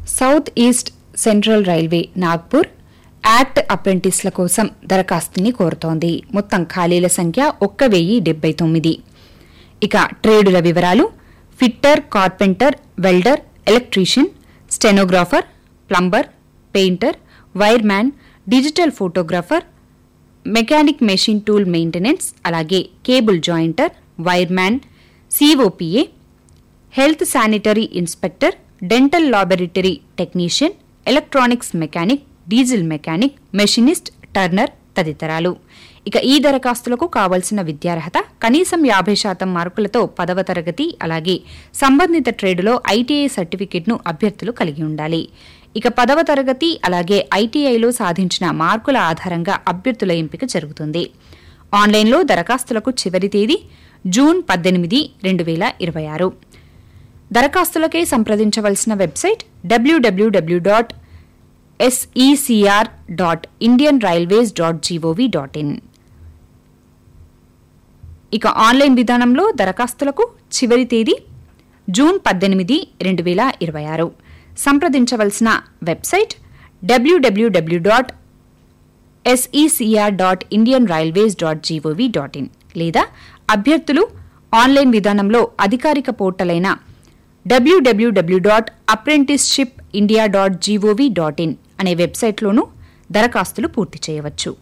south East Central Railway Nagpur act అప్రెంటిస్ల కోసం దరఖాస్తుని కోరుతోంది మొత్తం ఖాళీల సంఖ్య ఒక్క వెయ్యి డెబ్బై తొమ్మిది ఇక ట్రేడుల వివరాలు fitter carpenter welder electrician stenographer plumber painter wireman digital photographer mechanic machine tool maintenance అలాగే cable jointer wireman COPA health sanitary inspector dental laboratory technician electronics mechanic diesel mechanic machinist turner తదితరాలు ఇక ఈ దరఖాస్తులకు కావలసిన విద్యార్హత కనీసం యాభై శాతం మార్కులతో పదవ తరగతి అలాగే సంబంధిత ట్రేడులో ఐటీఐ సర్టిఫికెట్ను అభ్యర్థులు కలిగి ఉండాలి ఇక పదవ తరగతి అలాగే ఐటీఐలో సాధించిన మార్కుల ఆధారంగా అభ్యర్థుల ఎంపిక జరుగుతుంది ఆన్లైన్లో దరఖాస్తులకు చివరి తేదీ జూన్ పద్దెనిమిది రెండు వేల ఇరవై ఆరు దరఖాస్తులకై సంప్రదించవలసిన website WWW dot SECR dot Indian railways dot GOV dot in ఇక ఆన్లైన్ విధానంలో దరఖాస్తులకు చివరి తేదీ జూన్ పద్దెనిమిది రెండు వేల ఇరవై ఆరు సంప్రదించవలసిన website WWW dot SECR dot Indian railways dot GOV dot in లేదా అభ్యర్థులు ఆన్లైన్ విధానంలో అధికారిక పోర్టల్ అయిన WWW dot apprenticeship India dot GOV dot in అనే వెబ్సైట్లోనూ దరఖాస్తులు పూర్తి చేయవచ్చు